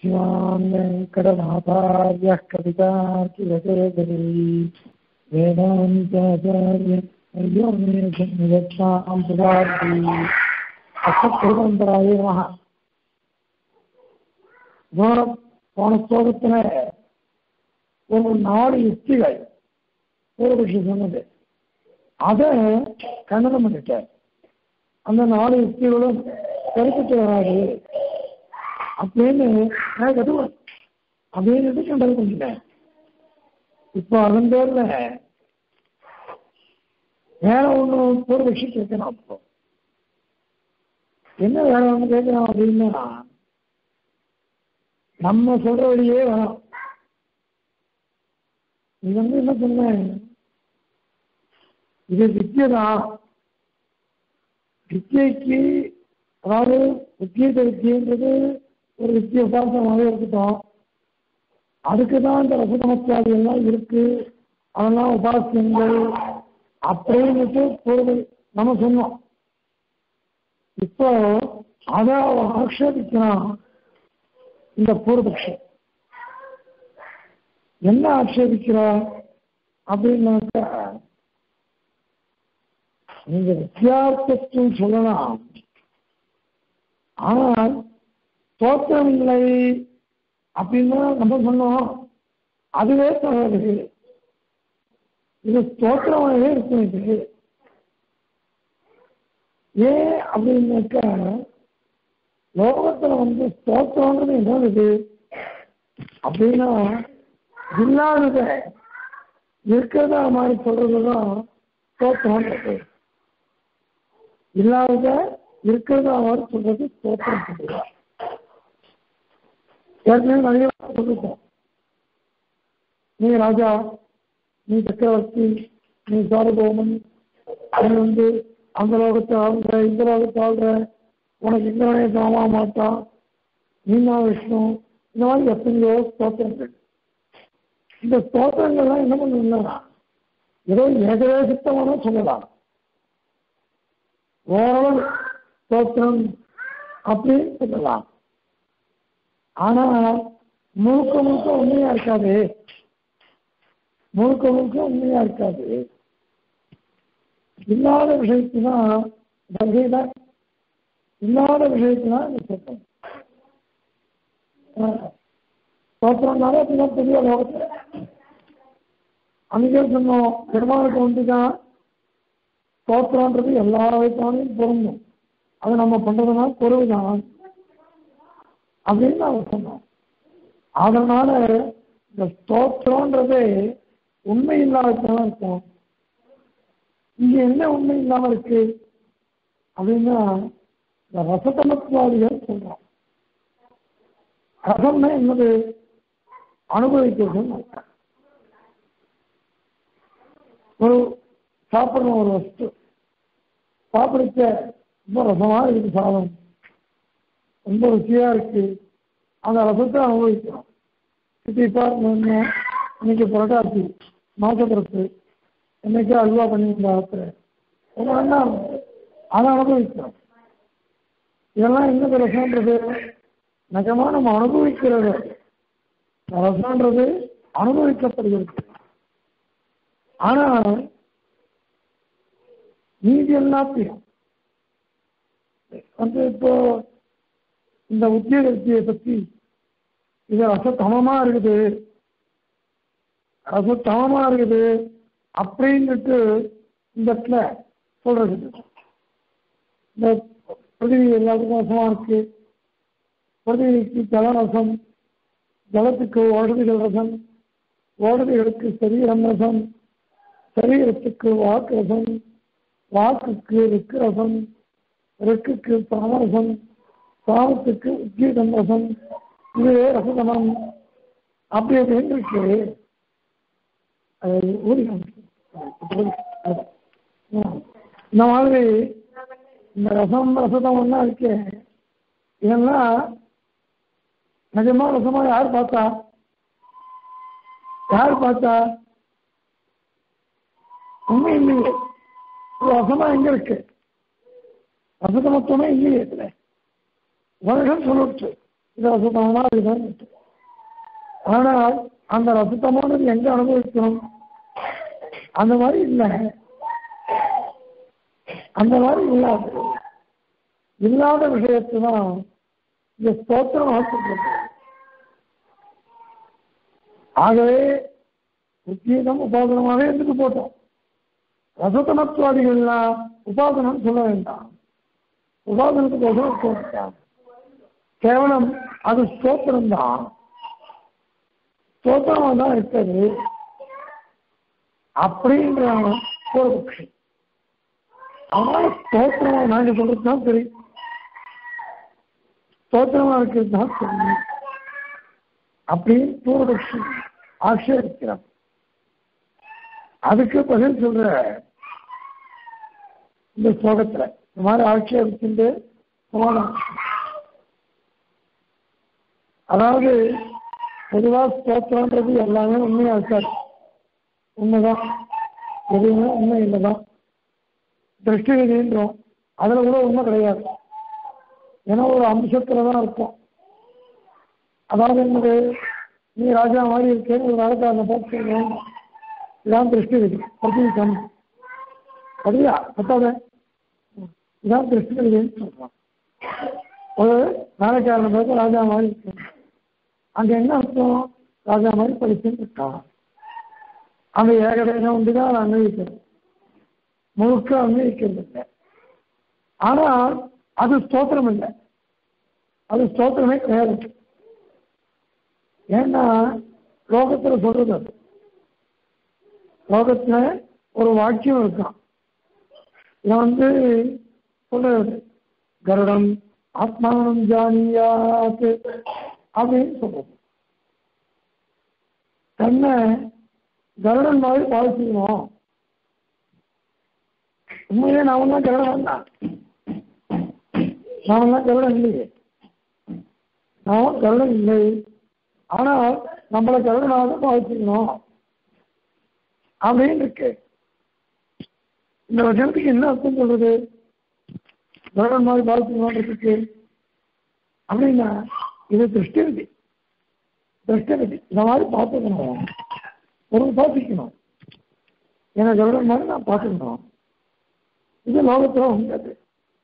शिवान् वेङ्कटनाथार्यः कवितार्किरचरगरी वेदान्ताचार्य अय्यो मे सन्निधत्तां पुरार्ति அசத்ருதந்தராய நமக போன ஸ்லோகத்துல ஒரு நாலு யுக்திகள் பூர்வபக்ஷி சொன்னது அதை கண்டனம் பண்ணிட்டார் அந்த நாலு யுக்திகளும் கருத்துட்டு வராது அப்படின்னு நான் கட்டுவேன் அப்படின்னு கண்டனம் பண்ணிட்டேன் இப்போ அதன் பேர்ல வேற ஒண்ணு பூர்வபக்ஷி கேட்கணும் அப்போ என்ன வேற ஒண்ணு கேட்கணும் அப்படின்னா நம்ம சொல்ற வழியே வேணும் இது வந்து என்ன சொன்ன இது வித்தியை தான் வித்தியைக்கு அதாவது வித்தியத்தை வித்தியன்றது ஒரு வித்திய உபாசமாகவே இருக்கட்டும் அதுக்கு தான் இந்த ரசநமஸ்காரி எல்லாம் இருக்கு அதெல்லாம் உபாசியங்கள் அப்படின்னுட்டு பொருள் நம்ம சொன்னோம் இப்போ அதை ஆக்ஷேபிக்கிறான் இந்த பூர்வபக்ஷம் என்ன ஆட்சேபிக்கிறா அப்படின்னாக்கா நீங்க வித்தியாசத்தில் சொல்லலாம் ஆனால் தோற்றம் இல்லை அப்படின்னா நம்ம சொன்னோம் அதுவே தவறு இது ஸ்தோத்திரமாகவே இருக்கும் இது ஏன் அப்படின்னாக்கா லோகத்துல வந்து ஸ்தோத்திரங்கிறது என்ன இது அப்படின்னா இல்லாதத இருக்கிறதா மாதிரி சொல்றதுதான் ஸ்தோத்திரம் இல்லாதத இருக்கிறதா மாதிரி சொல்றது ஸ்தோத்திரம் சொல்லுவா ஏற்கனவே நிறைய சொல்லிட்டோம் நீ ராஜா நீ சக்கரவர்த்தி நீ சாரபோமன் நீ வந்து அந்த லோகத்தை ஆள்ற இந்த லோகத்தை ஆள்ற உனக்கு இந்திரனே சாமா மாட்டான் நீனா விஷ்ணு இந்த மாதிரி எத்தனையோ ஸ்தோத்திரங்கள் இந்த ஸ்தோத்திரங்கள்லாம் என்ன பண்ணுன்னா ஏதோ ஏகதேசத்தமான சொல்லலாம் ஓரளவு ஸ்தோத்திரம் அப்படின்னு சொல்லலாம் ஆனா முழுக்க முழுக்க உண்மையா இருக்காது முழுக்க முழுக்க உண்மையா இருக்காது இல்லாத விஷயத்துனா வகையில இல்லாத விஷயத்துனா இந்த சொல்றோம் தோற்றம்னாலே அப்படிதான் பெரிய லோகத்துல அன்னைக்கே சொன்னோம் பெருமாளுக்கு வந்துதான் தோற்றம்ன்றது எல்லா வயசானையும் பொருந்தும் அது நம்ம பண்றதுனா பொருள்தான் அப்படின்னு அவர் சொன்னோம் அதனால இந்த ஸ்தோத்திரம்ன்றதே உண்மை இல்லாததான் இருக்கும் இங்க என்ன உண்மை இல்லாம இருக்கு அப்படின்னா இந்த ரசதமத்வாதிகள் சொல்றோம் ரசம்னா என்னது அனுபவிக்கிறது ஒரு சாப்பிடணும் ஒரு வஸ்து சாப்பிடுச்ச ரொம்ப ரசமா இருக்கு சாதம் ரொம்ப ருச்சியா இருக்கு அந்த ரசத்தை அனுபவிக்கிறோம் இப்போ இப்போ இன்னைக்கு புரட்டாசி மாசப்பிறப்பு என்னைக்கு அல்வா பண்ணியிருந்தாங்க ரொம்ப நல்லா அதை அனுபவிக்கிறோம் இதெல்லாம் என்ன ரசம்ன்றது நிஜமா நம்ம அனுபவிக்கிறது ரசம்ன்றது அனுபவிக்கப்படுகிறது ஆனா நீதி எல்லாத்தையும் வந்து இப்போ இந்த உத்தியோகத்தியை பத்தி இது ரசத்தமமா இருக்குது ரசத்தமமா இருக்குது அப்படின்னுட்டு இந்த இடத்துல சொல்றது இந்த பிரதிவி எல்லாத்துக்கும் ரசமா இருக்கு பிரதிவிக்கு ஜலரசம் ஜலத்துக்கு ஓடுதிகள் ரசம் ஓடுதிகளுக்கு சரீரம் ரசம் சரீரத்துக்கு வாக்கு ரசம் வாக்குக்கு ரிக்கு ரசம் ரிக்குக்கு சாமரசம் சாமத்துக்கு உத்கீதம் ரசம் இதுவே ரசதமம் அப்படி அப்படின்னு இருக்கு இந்த மாதிரி இந்த ரசம் ரசதம் ஒன்றா இருக்கு இதெல்லாம் நிஜமா ரசமா யார் பார்த்தா யார் பார்த்தா உண்மை இல்லையே ரசமா எங்க இருக்கு ரசதமத்துவமே இல்லையே இதுல வருஷம் சொல்லிட்டு இது ரசத்தமான இதுதான் ஆனால் அந்த ரசத்தமானது எங்க அனுபவிக்கணும் அந்த மாதிரி இல்லை அந்த மாதிரி இல்லாது இல்லாத விஷயத்தை தான் இந்த ஸ்தோத்திரம் ஆசைப்படுறது ஆகவே உத்தீதம் உபாசனமாக இருந்துட்டு போட்டோம் ரசத்தனத்துவாதிகள்லாம் உபாசனம் சொல்ல வேண்டாம் உபாசனத்துக்கு ஒசரம் சொல்லிட்டான் கேவலம் அது ஸ்தோத்திரம் தான் ஸ்தோத்திரமாக தான் இருக்கிறது அப்படின்ற ஒரு பட்சி அதனால ஸ்தோத்திரமா நாங்க சொல்றது தான் தெரியும் ஸ்தோத்திரமா இருக்கிறது தான் தெரியும் அப்படின்னு பூர்வபக்ஷி ஆட்சேபிக்கிறான் அதுக்கு பதில் சொல்ற இந்த ஸ்லோகத்துல இந்த மாதிரி ஆட்சேபிச்சுட்டு சமாதானம் அதாவது பொதுவா ஸ்தோத்திரன்றது எல்லாமே உண்மையா இருக்காது உண்மைதான் எதுவுமே உண்மை இல்லைதான் திருஷ்டி விதின்றோம் அதுல கூட உண்மை கிடையாது ஏன்னா ஒரு அம்சத்துல தான் இருக்கும் அதாவது என்னது நீ ராஜா மாதிரி இருக்கேன்னு ஒரு ராஜகாரனை பார்த்து சொல்லுவோம் இதான் திருஷ்டி விதி பிரதிநிதம் சரியா பத்தாத இதான் திருஷ்டி விதின்னு சொல்றான் ஒரு வேலைக்காரனை பார்த்து ராஜா மாதிரி இருக்கேன் அங்க என்ன அர்த்தம் ராஜா மாதிரி படிச்சுன்னு இருக்கான் அந்த ஏகதேசம் உண்டு தான் அதை அன்வயிக்கிறது முழுக்க அன்வயிக்கிறது இல்லை ஆனால் அது ஸ்தோத்திரம் இல்லை அது ஸ்தோத்திரமே கிடையாது ஏன்னா லோகத்துல சொல்றது அது லோகத்துல ஒரு வாக்கியம் இருக்கான் இதை வந்து சொல்றது கருடம் ஆத்மானம் ஜானியாத் அப்படின்னு சொல்றது தன்னை கருடன் மாதிரி பாதிச்சுக்கணும் உண்மையிலே நாமெல்லாம் கருடன் தான் நாமெல்லாம் கருடன் இல்லையே நாம கருடன் இல்லை ஆனால் நம்மளை கருடனாக பாதிச்சுக்கணும் அப்படின்னு இருக்கு இந்த வசனத்துக்கு என்ன அர்த்தம் சொல்றது கருடன் மாதிரி பாதிச்சுக்கணும் இருக்கு அப்படின்னா இது திருஷ்டி விதி திருஷ்டி விதி இந்த மாதிரி பார்த்துக்கணும் ஒரு பார்த்துக்கணும் எனக்கு கருடன் மாதிரி நான் பார்த்துக்கணும் இது லோகத்தில் உண்டாது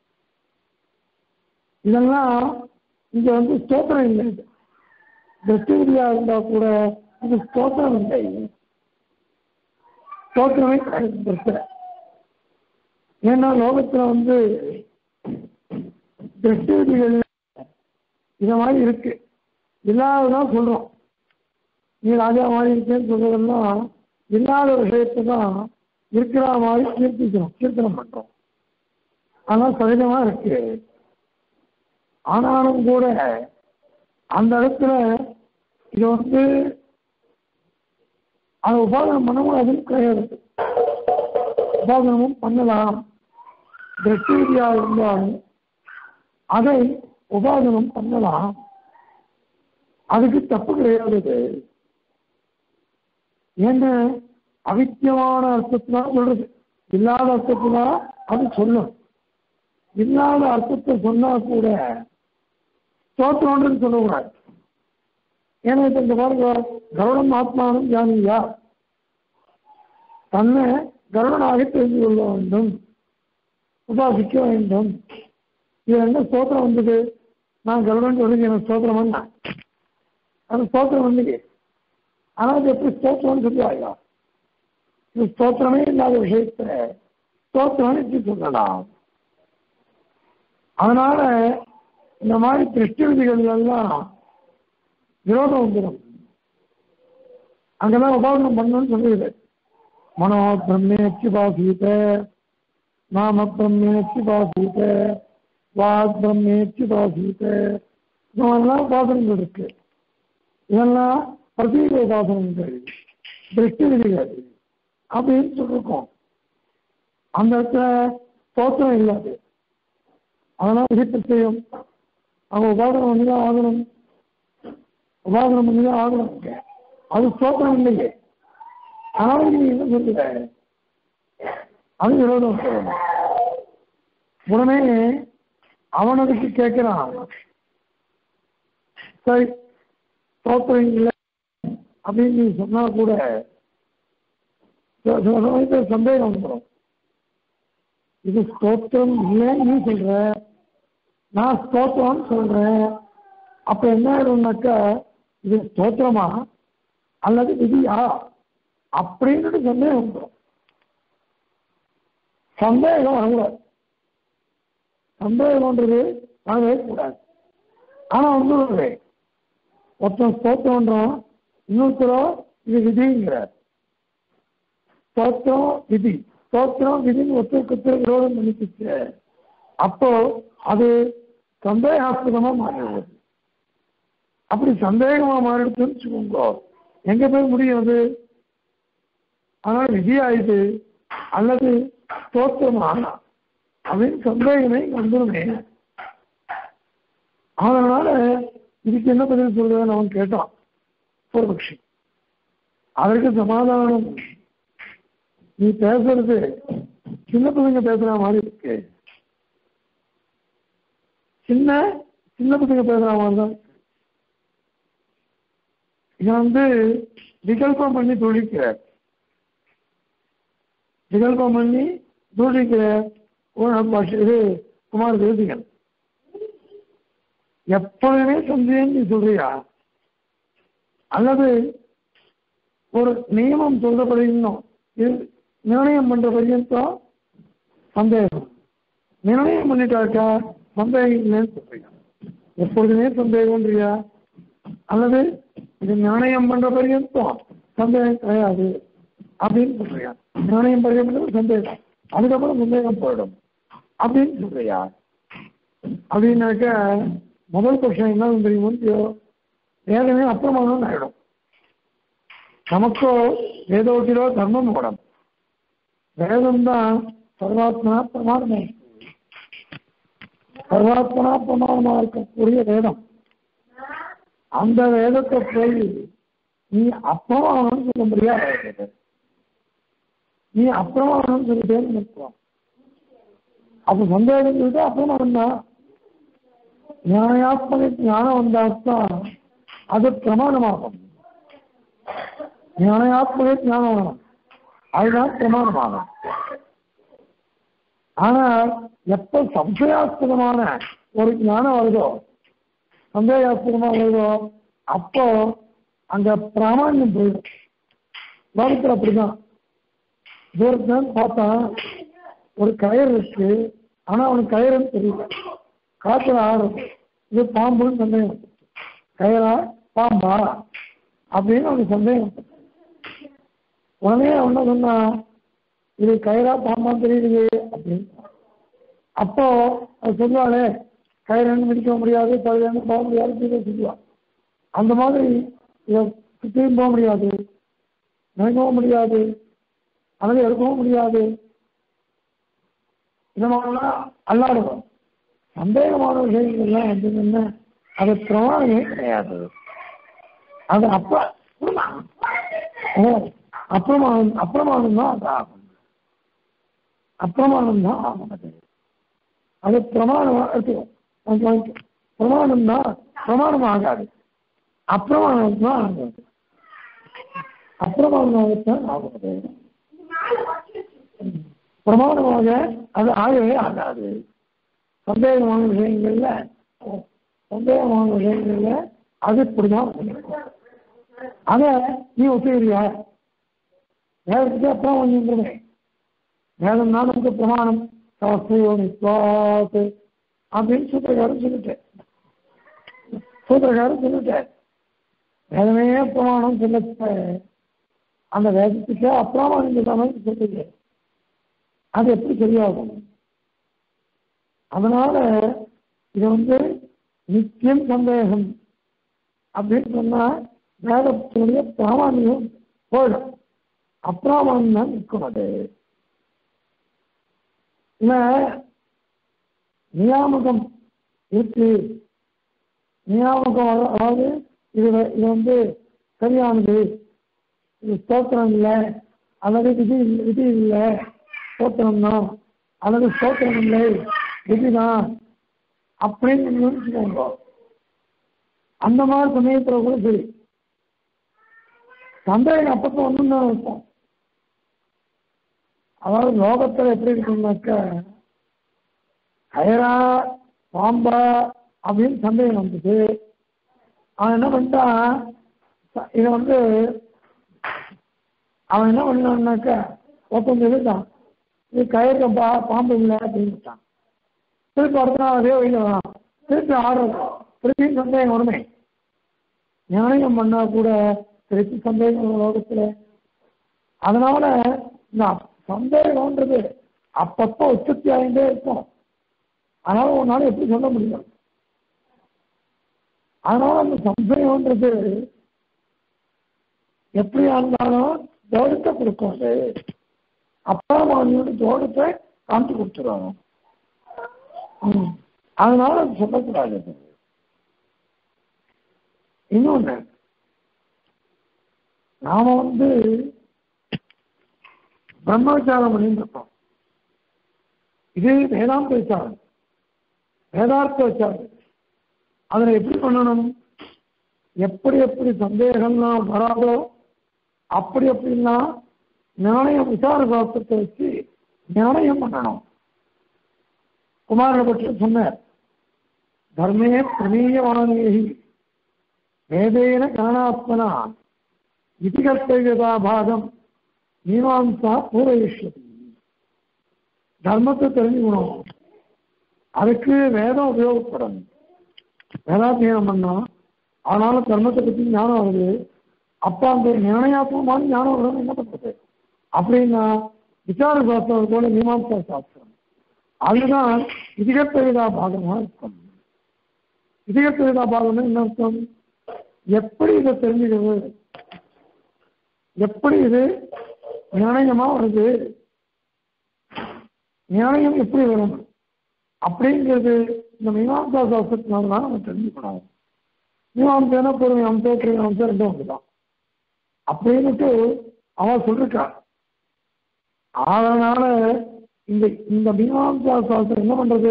இதெல்லாம் இங்க வந்து ஸ்தோத்திரம் இல்லை இது திருஷ்டிவிதியா இருந்தா கூட இது ஸ்தோத்திரம் இல்லை ஸ்தோத்திரமே கிடையாது பிரச்சனை ஏன்னா லோகத்துல வந்து திருஷ்டிவிதிகள் இத மாதிரி இருக்கு இல்லாததான் சொல்றோம் நீ ராஜா மாதிரி இருக்கேன்னு சொல்றதெல்லாம் இல்லாத விஷயத்தை தான் இருக்கிற மாதிரி கீர்த்திக்கணும் கீர்த்தனம் பண்றோம் ஆனா சகஜமா இருக்கு ஆனாலும் கூட அந்த இடத்துல இது வந்து அதை உபாதனம் பண்ண முடியாதுன்னு கிடையாது உபாதனமும் பண்ணலாம் திருஷ்டிவிதியா இருந்தாலும் அதை உபாதனம் பண்ணலாம் அதுக்கு தப்பு கிடையாது ஏன்னா அவித்தியமான அர்த்தத்தினா சொல்றது இல்லாத அர்த்தத்தினா அது சொல்லும் இல்லாத அர்த்தத்தை சொன்னா கூட ஸ்தோத்திரம்ன்றது சொல்லக்கூடாது ஏன்னா இப்ப இந்த பாருங்க கருடன் ஆத்மானம் ஜானியா தன்னை கருடனாக தெரிந்து கொள்ள வேண்டும் உபாசிக்க வேண்டும் இது என்ன ஸ்தோத்திரம் வந்தது நான் கருடன் சொல்லி எனக்கு ஸ்தோத்திரம் வந்தா அது ஸ்தோத்திரம் வந்தது ஆனால் அது எப்படி ஸ்தோத்திரம்னு சொல்லி ஆகா இது ஸ்தோத்திரமே இல்லாத விஷயத்த ஸ்தோத்திரம்னு எப்படி சொல்லலாம் அதனால இந்த மாதிரி திருஷ்டி விதிகள் எல்லாம் விரோதம் வந்துடும் அங்கெல்லாம் உபாசனம் பண்ணணும்னு சொல்லுது மனோ பிரம்மேச்சி பாசீத நாம பிரம்மேச்சி பாசீத வாக் பிரம்மேச்சி பாசீத இதெல்லாம் உபாசனங்கள் இருக்கு இதெல்லாம் பிரதீக உபாசனங்கள் திருஷ்டி விதிகள் அப்படின்னு சொல்லிருக்கோம் அந்த இடத்துல தோற்றம் இல்லாது அதெல்லாம் விதிப்பு செய்யும் அவங்க உபாதனம் பண்ணி தான் ஆகணும் உபாதனம் பண்ணி தான் ஆகணும் அது ஸ்தோத்திரம் இல்லையே ஆனால் நீ என்ன சொல்லுற அது விரோதம் சொல்லணும் உடனே அவன் அதுக்கு கேட்கிறான் சரி ஸ்தோத்திரம் இல்லை அப்படின்னு நீ சொன்னா கூட சில சில சமயத்தில் சந்தேகம் வந்துடும் இது ஸ்தோத்திரம் இல்லைன்னு நீ சொல்ற நான் ஸ்தோத்திரம்னு சொல்றேன் அப்ப என்ன ஆயிடும்னாக்கா இது ஸ்தோத்திரமா அல்லது விதியா அப்படின்னு சந்தேகம் வந்துடும் சந்தேகம் வரக்கூடாது சந்தேகம்ன்றது வரவே கூடாது ஆனா வந்து ஒருத்தன் ஸ்தோத்திரம்ன்றான் இன்னொருத்தரோ இது விதிங்கிறார் ஸ்தோத்திரம் விதி ஸ்தோத்திரம் விதின்னு ஒருத்தருக்கு ஒருத்தர் விரோதம் பண்ணிக்கிச்சு அப்போ அது சந்தேகாஸ்பதமா மாறிடுது அப்படி சந்தேகமா மாறிடுச்சுன்னு வச்சுக்கோங்க எங்க போய் முடியும் அது ஆனால் விதி ஆயுது அல்லது ஸ்தோத்திரமா அப்படின்னு சந்தேகமே இங்க வந்துருமே அதனால இதுக்கு என்ன பதில் சொல்றதுன்னு அவன் கேட்டான் பூர்வபக்ஷி அதற்கு சமாதானம் நீ பேசுறது சின்ன பசங்க பேசுற மாதிரி இருக்கு சின்ன சின்ன பசங்க பேசுற மாதிரி தான் இதை வந்து விகல்பம் பண்ணி துடிக்கிறார் விகல்பம் பண்ணி துடிக்கிற பாஷை இது குமார் தேசிகன் எப்பொழுதுமே சந்தேகம் நீ சொல்றியா அல்லது ஒரு நியமம் சொல்றபடி இன்னும் இது நிர்ணயம் பண்ற பர்யந்தம் சந்தேகம் நிர்ணயம் பண்ணிட்டாக்கா சந்தேகம் இல்லைன்னு சொல்றியா எப்பொழுதுமே சந்தேகம்ன்றியா அல்லது இது நிர்ணயம் பண்ற பர்யந்தம் சந்தேகம் கிடையாது அப்படின்னு சொல்றியா நிர்ணயம் பண்றது சந்தேகம் அதுக்கப்புறம் சந்தேகம் போயிடும் அப்படின்னு சொல்றியா அப்படின்னாக்க முதல் கொஸ்டின் என்ன தெரியுமோ இல்லையோ வேதமே அப்பிரமாணம் ஆயிடும் நமக்கோ வேதோட்டிலோ தர்மம் ஓடம் வேதம் தான் சர்வாத்மனா பிரமாணமே சர்வாத்மனா பிரமாணமா இருக்கக்கூடிய வேதம் அந்த வேதத்தை போய் நீ அப்பிரமாணம் சொல்ல முடியாது நீ அப்பிரமாணம் சொல்லிட்டேன்னு நிற்கிறோம் அப்ப சந்தேகம் சொல்லிட்டு அப்பிரமாணம் தான் நியாயாத்மக ஞானம் வந்தால்தான் அது பிரமாணமாகும் நியாயாத்மக ஞானம் வரணும் அதுதான் பிரமாணமாகும் ஆனால் எப்ப சம்சயாஸ்பதமான ஒரு ஞானம் வருதோ சந்தேகாஸ்பதமா வருதோ அப்போ அங்க பிராமணியம் போயிடும் லோகத்தில் அப்படிதான் தூரத்துல பார்த்தா ஒரு கயிறு இருக்கு ஆனா அவனுக்கு கயிறுன்னு தெரியல காத்துல ஆடுறது இது பாம்புன்னு சந்தேகம் கயிறா பாம்பா அப்படின்னு அவனுக்கு சந்தேகம் உடனே அவன சொன்னா இது கயிறா பாம்பான்னு தெரியுது அப்படின்னு அப்போ அது சொல்லுவாளே கயிறு மிதிக்க முடியாது பழுது போக முடியாது சொல்லுவான் அந்த மாதிரி இதை சுற்றியும் போக முடியாது நினைக்கவும் முடியாது அல்லது எடுக்கவும் முடியாது இந்த மாதிரிலாம் அல்லாடுவோம் சந்தேகமான விஷயங்கள்லாம் வந்து என்ன அது பிரமாணமே கிடையாது அது அப்ப அப்பிரமாணம் அப்பிரமாணம் தான் அது ஆகும் அப்பிரமாணம் தான் ஆகும் அது அது பிரமாணம் எடுத்துக்கும் பிரமாணம் தான் பிரமாணம் ஆகாது அப்பிரமாணம் தான் ஆகாது அப்பிரமாணமாகத்தான் ஆகுது பிரமாணமாக அது ஆகவே ஆகாது சந்தேகமான விஷயங்கள்ல சந்தேகமான விஷயங்கள்ல அது இப்படிதான் அத நீ ஒத்துக்கிறியா வேதத்துக்கு அப்புறம் வந்துருமே வேதம் தான் நமக்கு பிரமாணம் சவஸ்தையோ நிஸ்வாத் அப்படின்னு சூத்திரக்காரன் சொல்லிட்டேன் சூத்திரக்காரன் சொல்லிட்டேன் வேதமே பிரமாணம் சொல்ல அந்த வேதத்துக்கு அப்பிரமாணம் சொல்லாமல் சொல்லுது அது எப்படி சரியாகும் அதனால இது வந்து நித்தியம் சந்தேகம் அப்படின்னு சொன்னா வேதத்தினுடைய பிராமணியம் போயிடும் அப்பிராமணியம் தான் நிற்கும் அது இல்ல நியாமகம் இருக்கு நியாமகம் அதாவது இது இது வந்து சரியானது இது ஸ்தோத்திரம் இல்லை அல்லது விதி விதி இல்லை ஸ்தோத்திரம் தான் அல்லது ஸ்தோத்திரம் இல்லை விதிதான் அப்படின்னு நினைச்சுக்கோங்க அந்த மாதிரி சமயத்துல கூட சரி சந்தேகம் அப்பப்போ ஒன்றும் தான் இருக்கும் அதாவது லோகத்துல எப்படி இருக்குன்னாக்கா கயரா பாம்பா அப்படின்னு சந்தேகம் வந்தது அவன் என்ன பண்ணிட்டான் ச- இதை வந்து அவன் என்ன பண்ணான்னாக்கா ஒருத்தன் சொல்லிட்டான் இது கயிறு பா பாம்பு இல்லை அப்படின்ட்டான் திருப்பி அடுத்த நாள் அதே வழியில் வரான் திருப்பி ஆடுறது திருப்பி சந்தேகம் வருமே நியாயம் பண்ணா கூட திருப்பி சந்தேகம் வரும் லோகத்துல அதனால இந்த சந்தேகம்ன்றது அப்பப்போ உற்பத்தி ஆகிட்டே இருக்கும் அதனால உன்னால எப்படி சொல்ல முடியும் அதனால அந்த சந்தேகம்ன்றது எப்படியா இருந்தாலும் தோட்டத்தை கொடுக்கும் அது அப்பா மாமியோட தோட்டத்தை காமிச்சு கொடுத்துருவாங்க ம். அதனால அது சொல்லக்கூடாது அது. இன்னொன்னு நாம வந்து பிரம்மவிச்சாரம் பண்ணிட்டு இருக்கோம் இது வேதாந்த விசாரம் வேதார்த்த விசாரம் அதுல எப்படி பண்ணணும் எப்படி எப்படி சந்தேகம்லாம் வராதோ அப்படி அப்படிலாம் நியாயம் விசார சாஸ்திரத்தை வச்சு நியாயம் பண்ணணும் குமாரனை பற்றி சொன்னார் தர்மே பிரமீயமானேகி வேதேன கரணாத்மனா இதிகர்த்தவியதா பாகம் மீமாம்சா பூரயிஷ்யதி தர்மத்தை தெரிஞ்சுக்கணும் அதுக்கு வேதம் உபயோகப்படணும் வேதாத்தியனம் பண்ணா ஆனாலும் தர்மத்தை பற்றி ஞானம் வருது அப்ப அந்த நிர்ணயாத்மமான ஞானம் வருது என்ன பண்றது அப்படின்னா விசார சாஸ்திரம் போல மீமாம்சா சாஸ்திரம் அதுதான் இதிகத்தவிதா பாகமாக இருக்கும் இதிகத்தவிதா பாகம்னா என்ன அர்த்தம் எப்படி இதை தெரிஞ்சுக்கிறது எப்படி இது நியாயமா வருது நியாயம் எப்படி வரும் அப்படிங்கிறது இந்த மீமாம்சா சாஸ்திரத்தினால தான் நம்ம தெரிஞ்சுக்கணும் மீமாம்சைனா பொறுமை அம்சம் பொறுமை அம்சம் ரெண்டும் வந்துதான் அப்படின்னுட்டு அவன் சொல்லிருக்கான் அதனால இந்த இந்த மீமாம்சா சாஸ்திரம் என்ன பண்றது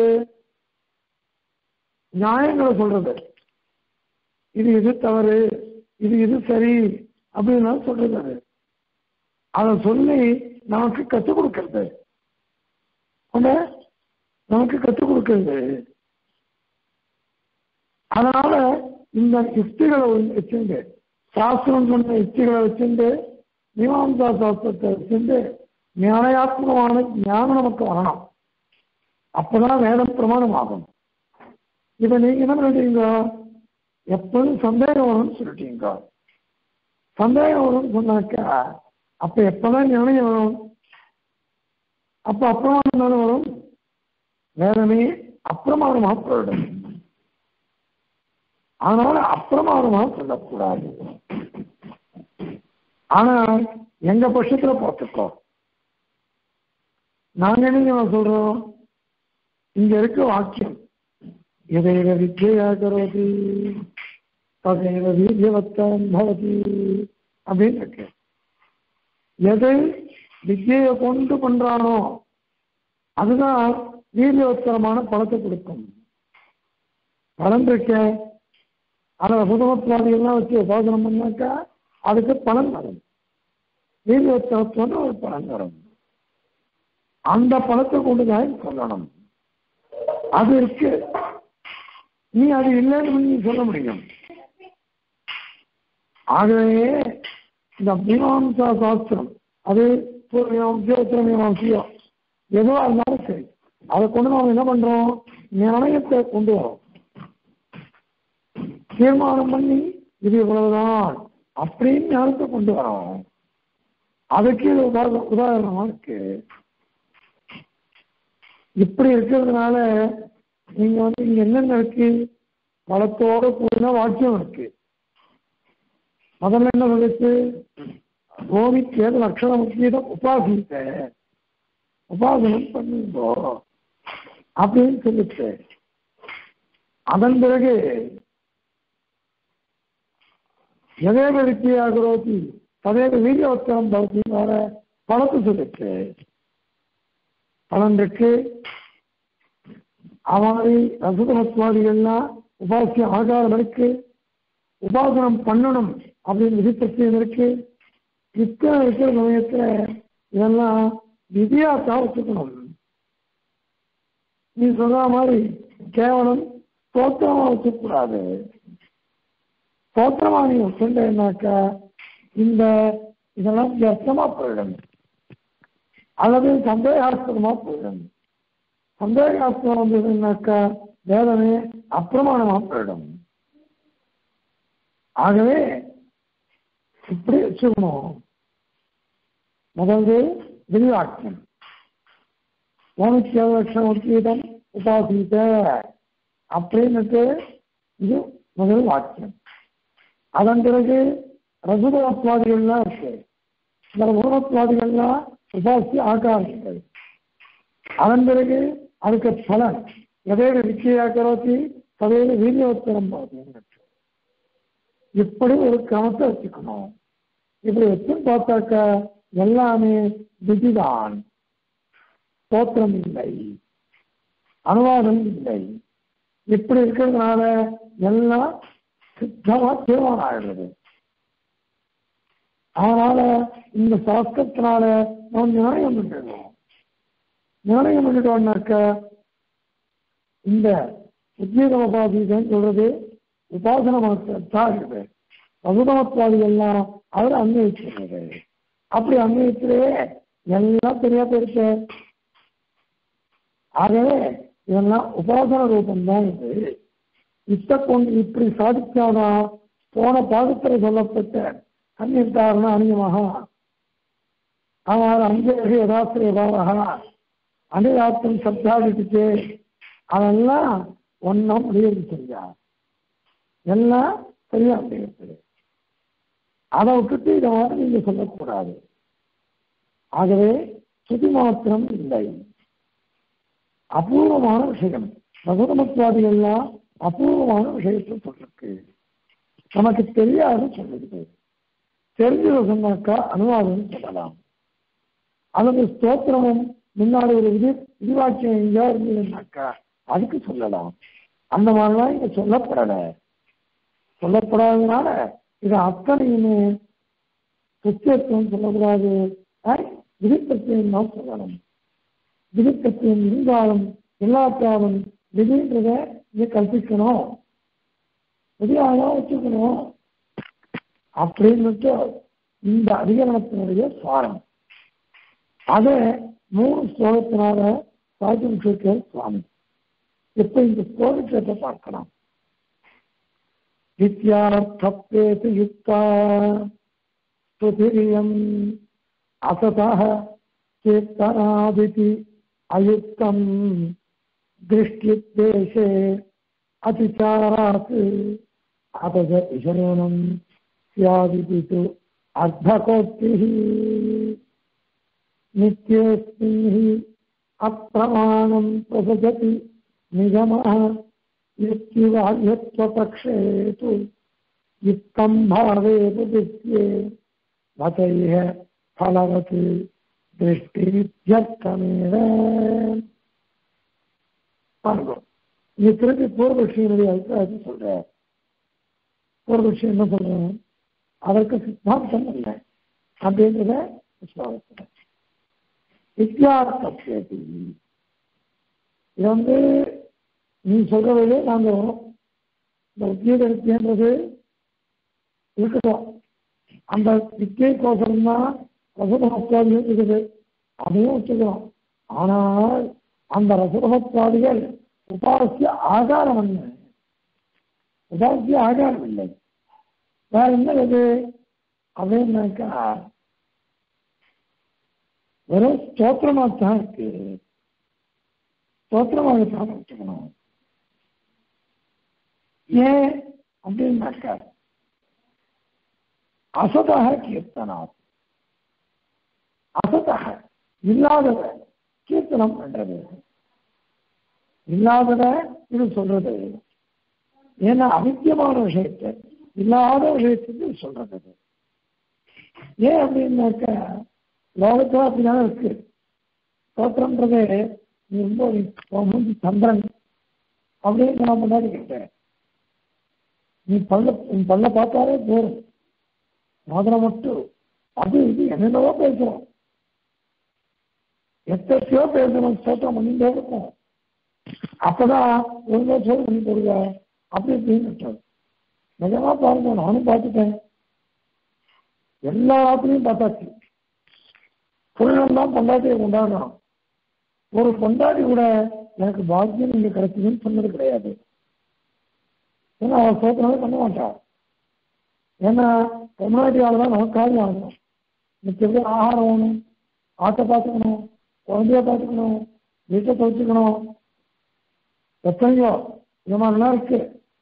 நியாயங்களை சொல்றது இது இது தவறு இது இது சரி அப்படின்னு சொல்றது அது அதை சொல்லி நமக்கு கற்றுக் கொடுக்கறது உடனே நமக்கு கற்றுக் கொடுக்கிறது அதனால இந்த யுக்திகளை வச்சுண்டு சாஸ்திரம் சொன்ன யுக்திகளை வச்சுண்டு மீமாம்சா சாஸ்திரத்தை வச்சுண்டு நியாயாத்மகமான ஞானம் நமக்கு வரணும் அப்பதான் வேதம் பிரமாணம் ஆகும் இதை நீங்க என்ன பண்ணிட்டீங்க எப்போதும் சந்தேகம் வரும்னு சொல்லிட்டீங்க சந்தேகம் வரும்னு சொன்னாக்கா அப்ப எப்பதான் நிர்ணயம் வரும் அப்ப அப்பிரமாணம் தானே வரும் வேதமே அப்பிரமாணமா போயிடும் அதனால அப்பிரமாணமா சொல்லக்கூடாது ஆனா எங்க பட்சத்துல பார்த்துக்கோ நாங்க என்ன சொல்றோம் இங்க இருக்க வாக்கியம் எதைவ வித்யா கரோதி ததைவ வீரியவத்தம் பவதி அப்படின்னு இருக்கு எதை வித்தியை கொண்டு பண்றானோ அதுதான் வீரியவத்தரமான பலத்தை கொடுக்கும் பலன் இருக்க அதில் சுதமத்வாதிகள்லாம் வச்சு உபாசனம் பண்ணாக்கா அதுக்கு பலன் வரும் வீரியவத்தரத்துவம் ஒரு பலன் வரும் அந்த பலத்தை கொண்டு தான் சொல்லணும் அது இருக்கு நீ அது இல்லைன்னு நீ சொல்ல முடியும் ஆகவே இந்த மீமாம்சா சாஸ்திரம் அது பூர்வீமாம்சியோ உத்தரமீமாம்சியோ ஏதோ இருந்தாலும் சரி அதை கொண்டு நாம் என்ன பண்றோம் நியாயத்தை கொண்டு வரோம் தீர்மானம் பண்ணி இது இவ்வளவுதான் அப்படின்னு ஞானத்தை கொண்டு வரோம் அதுக்கு இது உதாரண உதாரணமா இருக்கு இப்படி இருக்கிறதுனால நீங்க வந்து இங்க என்னென்ன இருக்கு பலத்தோட கூடின வாக்கியம் இருக்கு முதல்ல என்ன சொல்லிச்சு கோவிக்கு ஏது லட்சண முக்கியம் உபாசித்த உபாசனம் பண்ணுங்கோ அப்படின்னு சொல்லிச்சு அதன் பிறகு எதேவ வித்தியாகிறோதி ததேவ வீரியவத்தரம் பவதி வர பலத்து சொல்லிச்சு பலன் இருக்கு அவாரி ரசதமத்வாதிகள்லாம் உபாசிய ஆகாரம் இருக்கு உபாசனம் பண்ணணும் அப்படின்னு விதிப்பத்தியம் இருக்கு இத்தனை இருக்கிற சமயத்துல இதெல்லாம் விதியாத்தான் வச்சுக்கணும் நீ சொல்ற மாதிரி கேவலம் தோற்றமா வச்சுக்கூடாது தோற்றமா நீ வச்சுட்டேன்னாக்கா இந்த இதெல்லாம் வியர்த்தமா போயிடும் அல்லது சந்தேகாஸ்பதமா போயிடும் சந்தேகாஸ்பதம் வந்ததுன்னாக்கா வேதனை அப்பிரமாணமா போயிடும் ஆகவே இப்படி வச்சுக்கணும் முதல்ல விரிவாக்கியம் லட்சம் உத்கீதம் உபாசித்த அப்படின்னுட்டு இது முதல் வாக்கியம் அதன் பிறகு ரகுதமத்வாதிகள்லாம் இருக்கு இந்த ரகுதமத்வாதிகள்லாம் உபாசி ஆகாரங்கள் அதன் பிறகு அதுக்கு பலன் எதையில விக்கியா கரோத்தி ததையில வீரியோத்தரம் போகுது இப்படி ஒரு கிரமத்தை வச்சுக்கணும் இப்படி வச்சு பார்த்தாக்கா எல்லாமே விதிதான் தோற்றம் இல்லை அனுவாதம் இல்லை இப்படி இருக்கிறதுனால எல்லாம் சித்தமா தீர்மானம் ஆயிடுறது அதனால இந்த சாஸ்திரத்தினால நாம் நிர்ணயம் பண்ணிடுவோம் நிர்ணயம் பண்ணிட்டோம்னாக்க இந்த உத்வீக உபாதீதம் சொல்றது உபாசன மாத்திரத்தான் இருக்குது பகுதமத்வாதிகள்லாம் அவர் அன்வயிச்சுறது அப்படி அன்வயிச்சதே எல்லாம் சரியா போயிருக்கு ஆகவே இதெல்லாம் உபாசன ரூபம்தான் இது இத்த கொண்டு இப்படி சாதிச்சாதான் போன பாகத்தில் சொல்லப்பட்ட அந்நியத்தாரண அந்நியமாக ஆனால் அங்கே யதாசிரியபாவகா அனிராத்திரம் சப்தாதிட்டு அதெல்லாம் ஒன்றும் முடியாது சரியா எல்லாம் சரியா முடியாது அதை விட்டுட்டு இதை மாதிரி நீங்க சொல்லக்கூடாது ஆகவே சுதி மாத்திரம் இல்லை அபூர்வமான விஷயம் பகவதமத்வாதிகள்லாம் அபூர்வமான விஷயத்தை சொல்லிருக்கு நமக்கு தெரியாது சொல்லுது தெரிஞ்சதை சொன்னாக்கா அனுவாதம் சொல்லலாம் அல்லது ஸ்தோத்திரமும் முன்னாடி ஒரு விதி விரிவாக்கியம் எங்கேயா இருந்ததுன்னாக்கா அதுக்கு சொல்லலாம் அந்த மாதிரிலாம் இங்க சொல்லப்படலை சொல்லப்படாததுனால இது அத்தனையுமே சுத்தியத்துவம் சொல்லக்கூடாது விதிப்பத்தியம் தான் சொல்லணும் விதிப்பத்தியம் இருந்தாலும் எல்லாத்தாலும் விதின்றத இதை கல்பிக்கணும் விதியாக வச்சுக்கணும் அப்படின்னுட்டு இந்த அதிகரணத்தினுடைய சுவாரம் அதை மூணு ஸ்லோகத்தினால சாஜிருக்க சுவாமி இப்ப இந்த ஸ்லோகத்தை பார்க்கலாம் வித்யார்த்தப்பேது யுக்தா ஸ்துதிரியம் அசதः चेतनादिति अयुक्तम् दृष्ट्युद्देशे अतिचारात् अपगति शरणम् स्यादिति तु अर्धकोक्तिः नित्येऽस्मिन् हि अप्रमाणम् प्रसजति निगमः युक्तिवाह्यत्वपक्षे तु युक्तम् भावेपदित्ये मतैः फलवत् திருஷ்டித்யர்த்தமேவ பாருங்க இது திருப்பி பூர்வபக்ஷியினுடைய அபிப்பிராயத்தை சொல்ற பூர்வபக்ஷி என்ன சொல்றேன் அதற்கு சித்தாந்தம் இல்லை அப்படின்றத விஸ்வாசத்தில் வித்யார்த்தேதி இது வந்து நீ சொல்றது நாங்க இந்த உத்தியோக வித்தியன்றது இருக்கட்டும் அந்த வித்தியை கோசரம் தான் ரசதமத்வாதிகள் இருக்குது அதையும் வச்சுக்கிறோம் ஆனால் அந்த ரசதமத்வாதிகள் உபாசிய ஆகாரம் என்ன உபாசிய ஆகாரம் இல்லை வேற என்ன இது அப்படின்னாக்கா வெறும் ஸ்தோத்திரமாகத்தான் இருக்கு ஸ்தோத்திரமாகத்தான் வச்சுக்கணும் ஏன் அப்படின்னாக்கா அசதாக கீர்த்தனாத் அசதாக இல்லாதத கீர்த்தனம் பண்றது இல்லாதத இது சொல்றது ஏன்னா அவித்தியமான விஷயத்தை இல்லாத விஷயத்துக்கு சொல்றது ஏன் அப்படின்னாக்க லோகத்துல அப்படிதான் இருக்கு தோற்றம்ன்றது நீ ரொம்ப மூஞ்சி சந்திரன் அப்படின்னு நான் முன்னாடி கேட்டேன் நீ பல்ல நீ பல்ல பார்த்தாலே போதும் மோதிரம் மட்டும் அது இது என்னென்னவோ பேசுறோம் எத்தனையோ பேசணும் ஸ்தோத்திரம் பண்ணிட்டே இருக்கும் அப்பதான் ஒழுங்கா சோறு பண்ணி போடுங்க அப்படி இப்படின்னு விட்டாரு. நிஜமா பாருங்க நானும் பார்த்துட்டேன் எல்லா ஆத்திலையும் பார்த்தாச்சு புள்ளம் தான் பொண்டாட்டியை கொண்டாடுறான் ஒரு பொண்டாட்டி கூட எனக்கு பாக்கியம் இங்க கிடைச்சதுன்னு சொன்னது கிடையாது ஏன்னா அவன் சோத்திரமே பண்ண மாட்டான் ஏன்னா பொண்டாட்டியால தான் நமக்கு காரியம் ஆகணும் மிச்சபடி ஆகாரம் வேணும் ஆட்டை பார்த்துக்கணும் குழந்தைய பார்த்துக்கணும் வீட்டை துவச்சிக்கணும் எத்தனையோ இந்த மாதிரிலாம் இருக்கு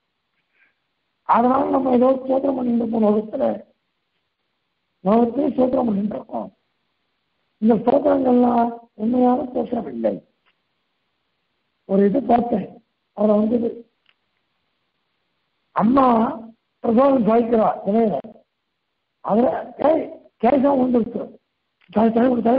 அதனால நம்ம ஏதோ சோத்திரம் பண்ணிட்டு இருப்போம் லோகத்துல லோகத்தையும் சோத்திரம் பண்ணிட்டு இருக்கோம் இந்த சோத்திரங்கள்லாம் உண்மையான சோத்திரம் இல்லை ஒரு இது பார்த்தேன் அவரை வந்து அம்மா பிரசவம் சாய்க்கிறா இளைய அதுல ஏய் கேசம் வந்துருக்கு தலை தலை தலை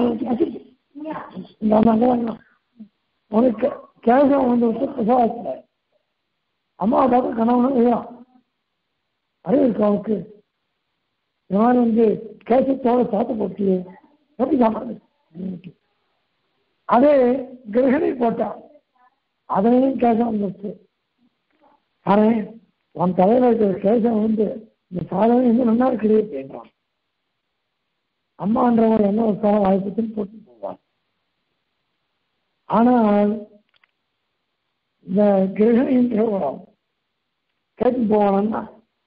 இந்த அம்மா அங்க வாங்க. உனக்கு கேசம் வந்துருக்கு பிரசவத்துல அம்மா பார்த்து கணவனும் இல்லையா அறிவு இருக்கு அவனுக்கு இந்த மாதிரி வந்து கேசத்தோட சாத்து போட்டு எப்படி சாப்பிடுறது அதே கிரகணி போட்டான் அதுலேயும் கேசம் வந்துருச்சு அரே உன் தலையில இருக்கிற கேசம் வந்து இந்த சாதனை வந்து நல்லா இருக்குது அப்படின்றான் அம்மான்றவங்க என்ன ஒரு சாதம் வாய்ப்புன்னு போட்டு போவான் ஆனால் இந்த கிரகணின்ற கேட்டு போவானா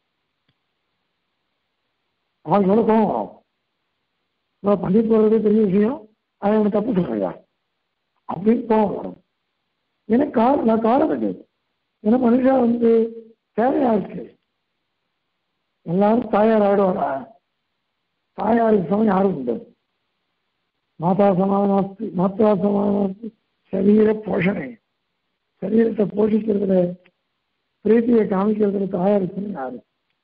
அவன் சொல்ல கோவம் வரும் நான் பண்ணி போறது பெரிய விஷயம் அதை எனக்கு தப்பு சொல்றியா அப்படின்னு கோவம் வரும் எனக்கு காரணம் நான் காரணம் கிடையாது ஏன்னா மனுஷா வந்து தேவையா இருக்கு எல்லாரும் தாயார் ஆடுவாரா தாயாருக்கு சமம் யாரும் உண்டு மாதா சமாதானஸ்தி மாதா சமாதானஸ்தி சரீர போஷணை சரீரத்தை போஷிக்கிறதுல பிரீத்தியை காமிக்கிறதுல தாயாருக்கு யாரு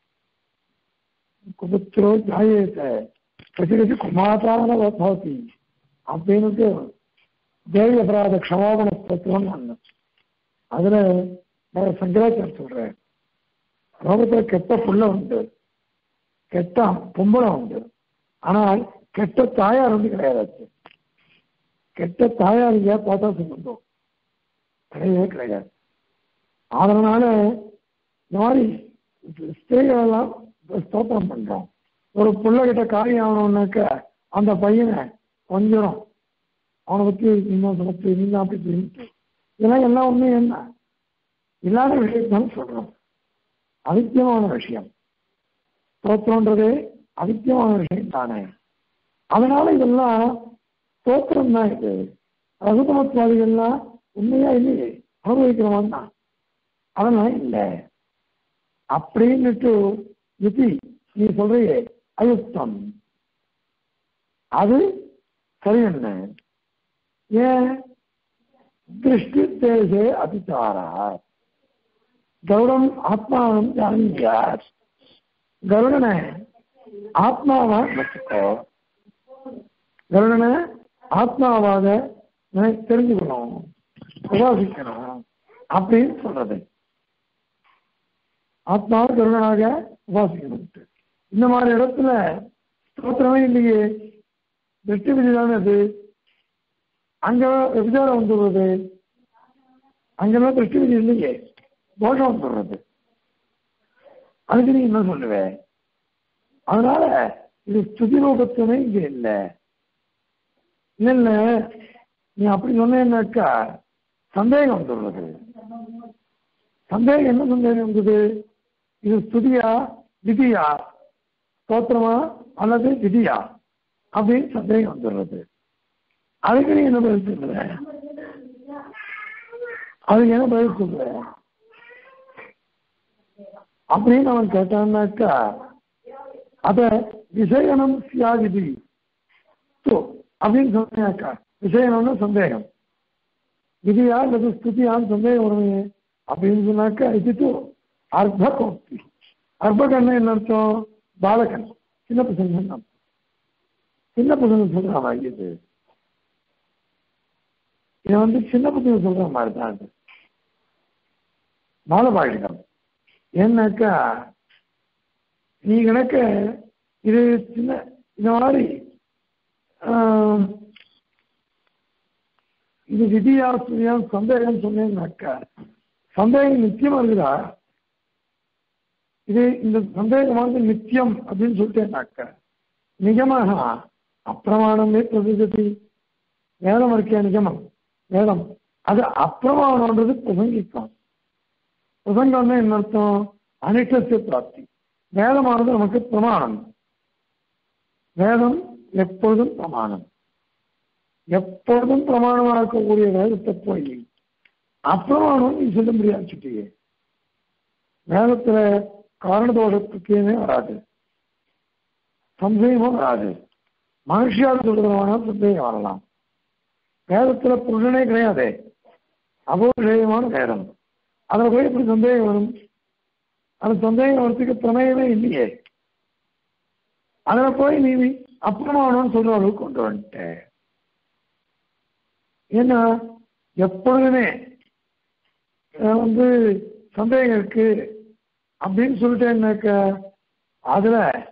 குபுத்திரோ ஜாயத்தை பிரதிநிதி குமாதான பவதி அப்படின்னுட்டு தேவி அபராத க்ஷமாபண ஸ்தோத்திரம் அண்ணன் அதுல நான் சங்கராச்சாரம் சொல்றேன் லோகத்துல கெட்ட புள்ள உண்டு கெட்ட பொம்பளை உண்டு ஆனால் கெட்ட தாயார் வந்து கிடையாது கெட்ட தாயார் ஏன் பார்த்தா சம்பந்தம் கிடையவே கிடையாது அதனால இந்த மாதிரி ஸ்திரீகள் எல்லாம் ஸ்தோத்திரம் பண்றோம் ஒரு பிள்ளைகிட்ட காரியம் ஆகணும்னாக்க அந்த பையனை கொஞ்சம் அவனை பத்தி இன்னும் சமத்து இன்னும் அப்படி சொல்லிட்டு இதெல்லாம் எல்லாம் ஒண்ணு என்ன இல்லாத விஷயத்தான் சொல்றோம் அதித்தியமான விஷயம் ஸ்தோத்திரம்ன்றது அதித்தியமான விஷயம் தானே அதனால இதெல்லாம் ஸ்தோத்திரம் தான் இது ரகுதமத்வாதிகள்லாம் உண்மையா இல்லையே அனுபவிக்கிறவன் தான் அதெல்லாம் இல்லை அப்படின்னுட்டு யுதி நீ சொல்றியே அயுக்தம் அது சரி என்ன ஏன் திருஷ்டி தேசே அதிசாரா கருடம் ஆத்மாவம் ஜானியார் கருடனை ஆத்மாவா வச்சுக்கோ கருடனை ஆத்மாவாக நினை- தெரிஞ்சுக்கணும் உபாசிக்கணும் அப்படின்னு சொல்றது ஆத்மாவை கருடனாக உபாசிக்கணும் இந்த மாதிரி இடத்துல ஸ்தோத்திரமே இல்லையே வெற்றி விதி தானே அது அங்க விபச்சாரம் வந்துடுறது அங்கெல்லாம் திருஷ்டி விதி இல்லையே தோஷம் வந்துடுறது அதுக்கு நீ என்ன சொல்லுவ அதனால இது ஸ்துதி ரூபத்துவமே இங்க இல்லை இல்ல இல்ல நீ அப்படி சொன்னேன்னாக்கா சந்தேகம் வந்துடுறது சந்தேகம் என்ன சந்தேகம் வந்தது இது ஸ்துதியா விதியா ஸ்தோத்திரமா அல்லது விதியா அப்படின்னு சந்தேகம் வந்துடுறது அதுக்கு நீ என்ன பதில் சொல்லுவ அதுக்கு என்ன பதில் சொல்லுவ அப்படின்னு அவன் கேட்டான்னாக்கா அத விசயனம் சியாதிதி ஸோ அப்படின்னு சொன்னாக்கா விசயனம்னா சந்தேகம் விதியா அல்லது ஸ்துதியான்னு சந்தேகம் வருமே அப்படின்னு சொன்னாக்கா இது அர்த்த கோப்தி அர்ப்பகன்னா என்ன அர்த்தம் பாலகன் சின்ன பசங்க அர்த்தம். சின்ன பசங்க சொல்ற மாதிரி இது இதை வந்து சின்ன பசங்க சொல்ற மாதிரி தான் இது பாலபாஷிகம் ஏன்னாக்கா நீ கணக்க இது சின்ன இந்த மாதிரி ஆஹ், இது விதியா சுதியா சந்தேகம் சொன்னேன்னாக்கா சந்தேகம் நித்தியமா இருக்குதா இது இந்த சந்தேகமானது நித்தியம் அப்படின்னு சொல்லிட்டேன்னாக்கா நிஜமாக அப்பிரமாணமே பிரதிபதி வேதம் இருக்கே நிஜமம் வேதம் அது அப்பிரமாணம்ன்றது பிரசங்கிக்கும் பிரசங்கம்னா என்ன அர்த்தம் அனிஷ்டத்தை பிராப்தி வேதமானது நமக்கு பிரமாணம் வேதம் எப்பொழுதும் பிரமாணம் எப்பொழுதும் பிரமாணமாக இருக்கக்கூடிய வேதத்தை போய் அப்பிரமாணம் நீ சொல்ல முடியாது சுட்டியே வேதத்துல காரணதோஷத்துக்குமே வராது சந்தேகமும் வராது மனுஷியால் சொல்றதுமான சந்தேகம் வரலாம் வேதத்துல புருஷனே கிடையாது அபோஷயமான வேதம் அதில் போய் எப்படி சந்தேகம் வரும் அந்த சந்தேகம் வரத்துக்கு பிரமேயமே இல்லையே அதில் போய் நீ அப்பிரமாணம்னு சொல்ற அளவுக்கு கொண்டு வந்துட்ட ஏன்னா எப்பொழுதுமே அஹ் வந்து சந்தேகம் இருக்கு அப்படின்னு சொல்லிட்டேன்னாக்க அதுல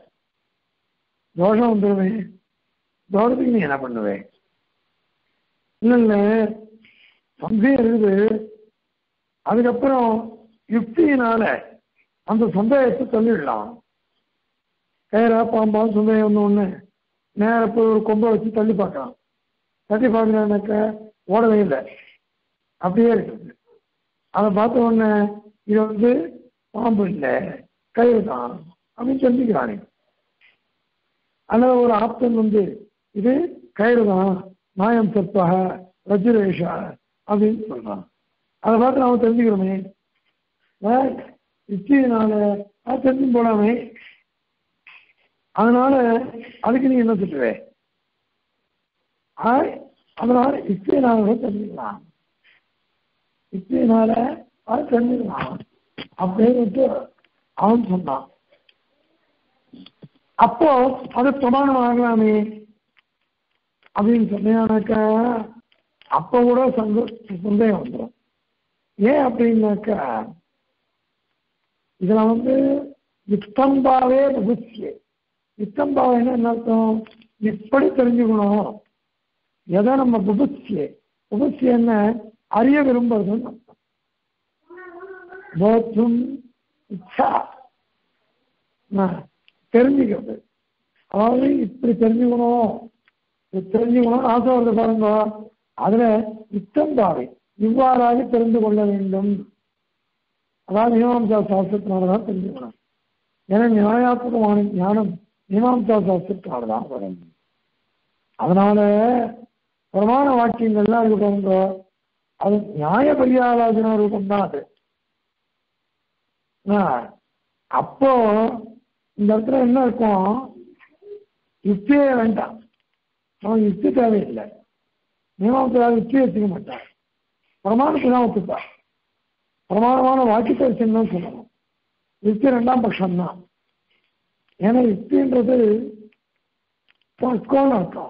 தோஷம் வந்துடுமே தோஷத்துக்கு நீ என்ன பண்ணுவே இல்ல இல்ல சந்தேகம் இருக்குது அதுக்கப்புறம் யுக்தியினால அந்த சந்தேகத்தை தள்ளிடலாம் கயிறா பாம்பாலும் சந்தேகம் ஒன்று ஒன்று நேர போய் ஒரு கொம்பை வச்சு தள்ளி பார்க்கலாம் தள்ளி பார்க்கலான்னாக்க ஓடவே இல்லை அப்படியே இருக்குது அதை பார்த்த உடனே இது வந்து பாம்பு இல்லை கயிறு தான் அப்படின்னு தெரிஞ்சுக்கிறானே அல்லது ஒரு ஆப்தன் வந்து இது கயிறு தான் நாயம் சர்ப்பாக வஜ்ரேஷா அப்படின்னு சொல்றான் அதை பார்த்து நாம தெரிஞ்சுக்கிறோமே இச்சையினால அது தெரிஞ்சு போலாமே அதனால அதுக்கு நீ என்ன சொல்லுவே ஆய், அதனால இச்சையினால கூட தெரிஞ்சுக்கலாம் இச்சையினால அது தெரிஞ்சுக்கலாம் அப்படின்னு அவன் சொன்னான் அப்போ அது பிரமாணம் ஆகலாமே அப்படின்னு சொன்னாக்கா அப்ப கூட சந்தோ சந்தேகம் வந்துடும் ஏன் அப்படின்னாக்கா இதுல வந்து யுத்தம்பாவே புகுச்சியே யுத்தம்பாவைன்னா என்ன அர்த்தம் எப்படி தெரிஞ்சுக்கணும் எதை நம்ம புகுச்சியே புகுச்சி என்ன அறிய விரும்புறதுன்னு அர்த்தம் போத்தும் இச்சா ஆ, தெரிஞ்சுக்கிறது அதாவது இப்படி தெரிஞ்சுக்கணும் இது தெரிஞ்சுக்கணும் ஆசை வருது பாருங்க அதுல யுத்தம் பாவை இவ்வாறாக தெரிந்து கொள்ள வேண்டும் அதாவது மீமாம்சா சாஸ்திரத்தினாலதான் தெரிஞ்சுக்கணும் ஏன்னா நியாயாத்மகமான ஞானம் மீமாம்சா சாஸ்திரத்தினாலதான் வரும் அதனால பிரமாண வாக்கியங்கள்லாம் இருக்கு பாருங்க அது நியாய பரியாலாஜன ரூபம் தான் அது ஆ, அப்போ இந்த இடத்துல என்ன இருக்கும் யுக்தியே வேண்டாம் அவன் யுக்தி தேவையில்லை மீமாம்சராக யுக்தி வச்சுக்க மாட்டான் பிரமாணத்தை தான் ஒத்துப்பா பிரமாணமான வாக்கியத்தை வச்சுன்னு சொல்லணும் யுக்தி ரெண்டாம் பட்சம் தான் ஏன்னா யுக்தின்றது தர்க்கம்னு அர்த்தம்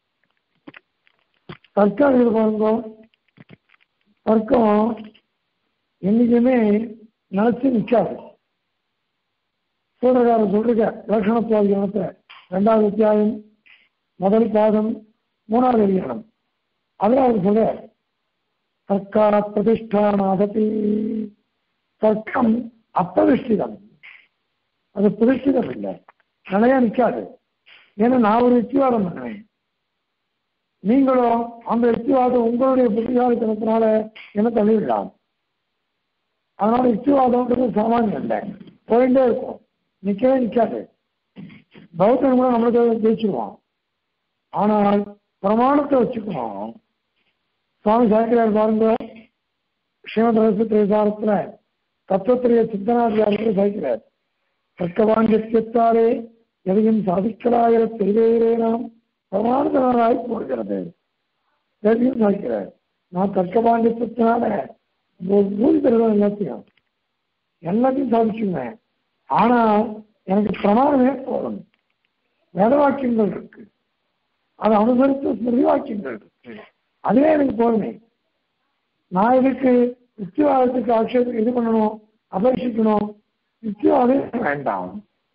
தர்க்கம் இருக்குது பாருங்க தர்க்கம் என்னைக்குமே நினைச்சு நிற்காது சூழகாரர் சொல்றீங்க லட்சணத்துவாதிகாரத்தில் ரெண்டாவது அத்தியாயம் முதல் பாதம் மூணாவது அதிகாரம் அதில் அவர் சொல்ற தர்க்கா பிரதிஷ்டானாதபி தர்க்கம் அப்பிரதிஷ்டிதம் அது பிரதிஷ்டிதம் இல்லை நிலையா நிற்காது ஏன்னா நான் ஒரு யுக்திவாதம் பண்ணுவேன் நீங்களும் அந்த யுக்திவாதம் உங்களுடைய புத்திசாலித்தனத்தினால என்ன தள்ளிவிடலாம் அதனால யுக்திவாதம்ன்றது சாமானியம் இல்லை போயிட்டே இருக்கும் நிற்கவே நிற்காது பௌத்தன் கூட நம்மளுக்கு ஜெயிச்சிருவான் ஆனால் பிரமாணத்தை வச்சுக்கணும் சுவாமி சாய்க்கிறார் பாருங்க ஸ்ரீமத் ரகசிய விசாரத்துல தத்துவத்திரிய சித்தனாதிகாரத்தில் சாய்க்கிறார் தர்க்கவாண்டியத்தாலே எதையும் சாதிக்கலாகிற தெரிவே நாம் பிரமாணத்தினராய் போடுகிறது எதையும் சாய்க்கிறார் நான் தர்க்க பாண்டியத்தினால ஊதி தருவேன் எல்லாத்தையும் எல்லாத்தையும் சாதிச்சுங்க ஆனா எனக்கு பிரமாணமே போதும் வேத வாக்கியங்கள் இருக்கு அதை அனுசரித்து ஸ்மிருதி வாக்கியங்கள் இருக்கு அதுவே எனக்கு போதுமே நான் இதுக்கு யுக்திவாதத்துக்கு ஆட்சேபம் இது பண்ணணும் அபேட்சிக்கணும் நிச்சயவாதமே வேண்டாம்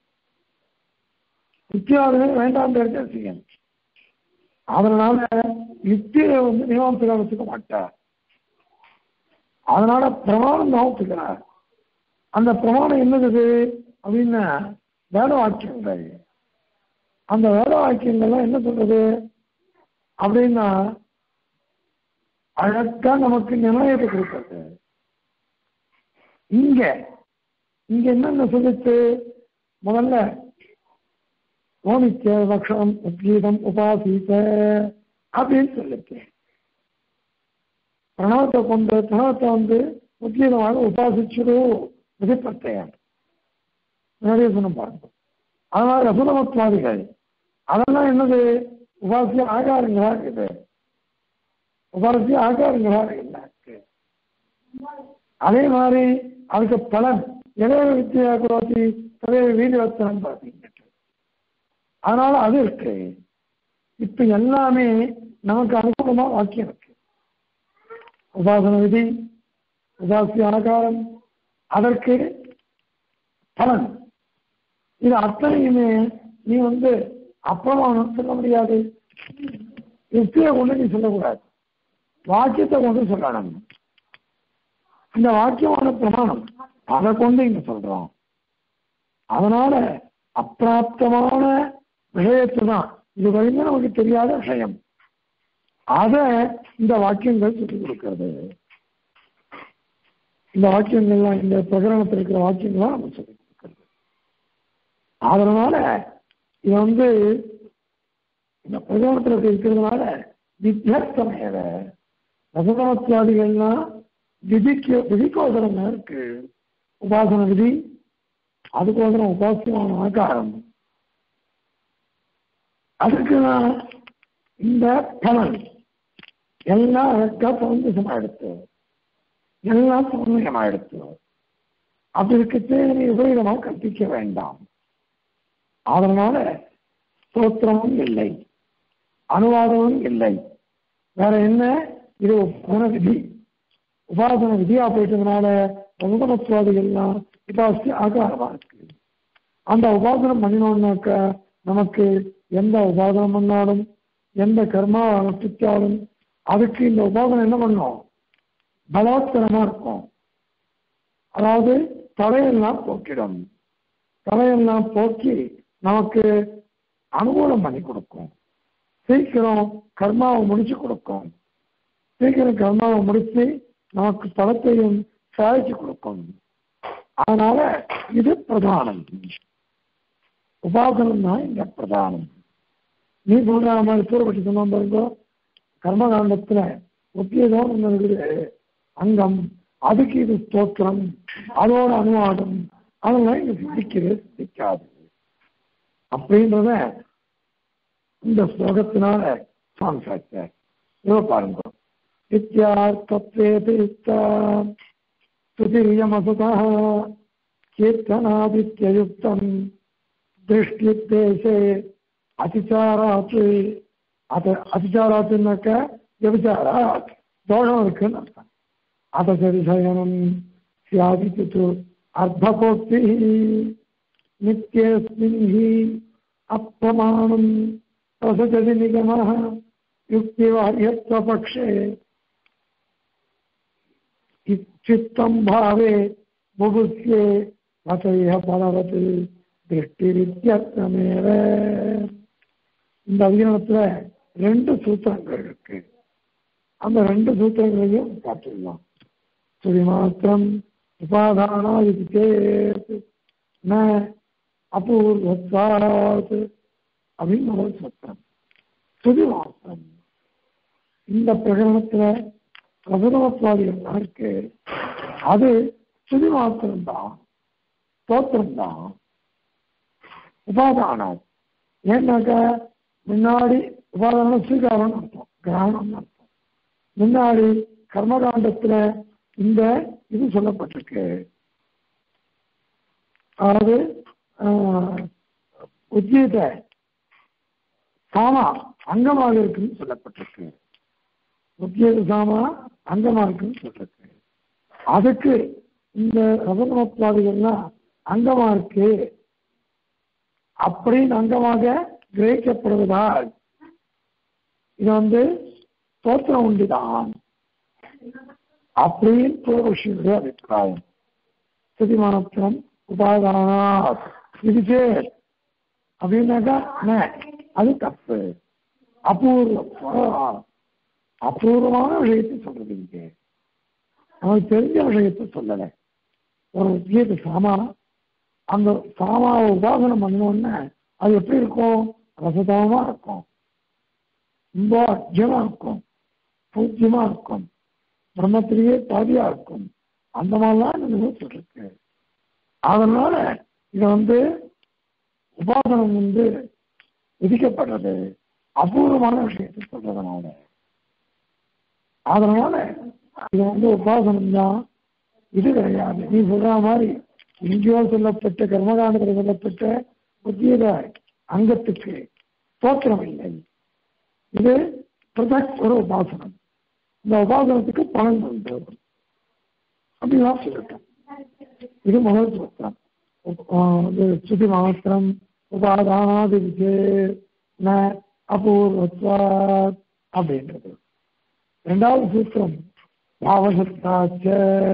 நிச்சயவாதமே வேண்டாம் செய்யணும் அதனால யுக்தியை வந்து மீமாம்சகா வச்சுக்க மாட்டார் அதனால பிரமாணம் தான் ஒத்துக்கிறார் அந்த பிரமாணம் என்னது அப்படின்னா வேத வாக்கியங்கள் அந்த வேத வாக்கியங்கள்லாம் என்ன சொல்றது அப்படின்னா அழகா நமக்கு நிர்ணயத்தை கொடுக்கிறது இங்க இங்க என்னென்ன சொல்லிச்சு முதல்ல ஓமிச்ச லக்ஷணம் உத்கீதம் உபாசித்த அப்படின்னு சொல்லிச்சு பிரணவத்தை கொண்டு பிரணவத்தை வந்து உத்கீதமாக உபாசிச்சிடு விதிப்பத்தையான் நிறைய சொன்ன பாருங்க அதனால ரசுதமத்வாதிகள் அதெல்லாம் என்னது உபாசிய ஆகாரங்களா இருக்குது உபாசிய ஆகாரங்களா இருக்கு அதே மாதிரி அதுக்கு பலன் இளைய வித்தியா குரோதி ததைய வீரியவத்தனம் பார்த்தீங்க அதனால அது இருக்கு இப்ப எல்லாமே நமக்கு அனுகூலமா வாக்கியம் இருக்கு உபாசன விதி உபாசிய ஆகாரம் அதற்கு பலன் இது அத்தனையுமே நீ வந்து அப்பிரமாணம் சொல்ல முடியாது யுக்தியை கொண்டு நீ சொல்லக்கூடாது வாக்கியத்தை கொண்டு சொல்லணும் இந்த வாக்கியமான பிரமாணம் அதை கொண்டு இங்க சொல்றோம் அதனால அப்பிராப்தமான விஷயத்தை தான் இது வரைக்கும் நமக்கு தெரியாத விஷயம் அத இந்த வாக்கியங்கள் சொல்லிக் கொடுக்கிறது இந்த வாக்கியங்கள்லாம் இந்த பிரகரணத்தில் இருக்கிற வாக்கியங்கள்லாம் நம்ம சொல்லிக் கொடுக்கிறது அதனால இது வந்து இந்த பிரகரணத்தில் இருக்கிறதுனால வித்தியாசமையத ரசதமத்வாதிகள்லாம் விதிக்கு விதிக்கோசரம் இருக்கு உபாசன விதி அதுக்கோசரம் உபாசியமான ஆகாரம் அதுக்கு நான் இந்த பலன் எல்லாம் அழகா சமஞ்சசமா எடுத்து எல்லாம் சமன்வயமா எடுத்து அப்படி இருக்கிறது நீ உபயோகமா கற்பிக்க வேண்டாம் அதனால ஸ்தோத்திரமும் இல்லை அனுவாதமும் இல்லை வேற என்ன இது உபாசன விதி உபாசன விதியா போயிட்டதுனால உபமத்துவாதிகள்லாம் உபாசி ஆகாரமா இருக்கு அந்த உபாசனம் பண்ணினோம்னாக்க நமக்கு எந்த உபாசனம் பண்ணாலும் எந்த கர்மா அனுஷ்டிச்சாலும் அதுக்கு இந்த உபாசனம் என்ன பண்ணும் பலவத்தனமா இருக்கும் அதாவது தடையெல்லாம் போக்கிடும் தடையெல்லாம் போக்கி நமக்கு அனுகூலம் பண்ணி கொடுக்கும் சீக்கிரம் கர்மாவை முடிச்சு கொடுக்கும் சீக்கிரம் கர்மாவை முடிச்சு நமக்கு பலத்தையும் சாதிச்சு கொடுக்கும் அதனால இது பிரதானம் உபாசனம் தான் இங்க பிரதானம் நீ சொல்ற மாதிரி பூர்வப்பட்டு சொன்ன பாருங்க கர்மகாண்டத்துல முக்கியதான் ஒண்ணு இருக்குது அங்கம் அதுக்கு இது ஸ்தோத்திரம் அதோட அனுவாதம் அதெல்லாம் இங்க சித்திக்கிறது சித்திக்காது அப்படின்றத இந்த ஸ்லோகத்தினால சுவாமி சாட்சியார் இவ பாருங்க இத்தியார்த்தத்வேதி ஸ்துதிரியமசதः கீர்த்தனாதித்யயுக்தம் திருஷ்டித்தேசே அதிச்சாராத் அது அதிச்சாராத்துனாக்க விபச்சாராத் தோஷம் இருக்குன்னு அர்த்தம் அதசரிசயனம் சியாதித்து அர்த்தபோக்தி நித்தியஸ்மின் ஹி அப்பிரமாணம் பிரசஜதி நிகமः युक्तिवार्यत्वपक्षे चित्तं भावे मुगुस्ये अतः பலவத் திருஷ்டிரித்யர்த்தமேவ இந்த அதிகரணத்துல ரெண்டு சூத்திரங்கள் இருக்கு அந்த ரெண்டு சூத்திரங்களையும் பார்த்துடலாம் சுரி மாத்திரம் உபாதானா இது சேத் ந அபூர்வத்வாத் அப்படின்னு முதல் சூத்திரம் சுதி மாத்திரம் இந்த பிரகடனத்துல ரகுதமத்வாதிகள் இருக்கு அது சுதி மாத்திரம்தான் ஸ்தோத்திரம்தான் உபாதானம் ஏன்னாக்கா முன்னாடி உபாதானம் ஸ்வீகாரம் அர்த்தம் கிரகணம் அர்த்தம் முன்னாடி கர்மகாண்டத்துல இந்த இது சொல்லப்பட்டிருக்கு அதாவது உத்கீத சாமா அங்கமாக இருக்குன்னு சொல்லப்பட்டிருக்கு உத்கீத சாமா அங்கமா இருக்குன்னு சொல்லிருக்கு அதுக்கு இந்த ரசகுணத்வாதிகள்லாம் அங்கமா இருக்கு அப்படின்னு அங்கமாக கிரகிக்கப்படுவதால் இது வந்து தோற்றம் உண்டுதான் அப்படின்னு பூர்வஷியுடைய அபிப்பிராயம் ஸ்திதிமானத்திரம் உபாதானா இதுச்சே அப்படின்னாக்கா என்ன? அது தப்பு அபூர்வ அபூர்வமான விஷயத்தை சொல்றது இங்க நமக்கு தெரிஞ்ச விஷயத்தை சொல்லலை ஒரு விஷயத்தை சாமா அந்த சாமாவை உபாசனம் பண்ணோடனே அது எப்படி இருக்கும் ரசதமா இருக்கும் ரொம்ப அஜமா இருக்கும் பூஜ்யமா இருக்கும் பிரம்மத்திலேயே பாதியா இருக்கும் அந்த மாதிரிலாம் இந்த நிகழ்ச்சி இருக்கு அதனால இதை வந்து உபாசனம் வந்து விதிக்கப்படுறது அபூர்வமான விஷயத்தை சொல்றதுனால அதனால இது வந்து உபாசனம் தான் இது கிடையாது நீ சொல்ற மாதிரி இங்கேயோ சொல்லப்பட்ட கர்மகாண்டத்தில் சொல்லப்பட்ட புத்தியத அங்கத்துக்கு தோற்றம் இல்லை இது பிரதக் ஒரு உபாசனம் இந்த உபாசனத்துக்கு பலன் உண்டு அப்படிலாம் சொல்லட்டும் இது முதல் சூத்திரம் இது சுதி மாத்திரம் உபாதானாதி ந அபூர்வத்வாத் அப்படின்றது ரெண்டாவது சூத்திரம் பாவசப்தாச்ச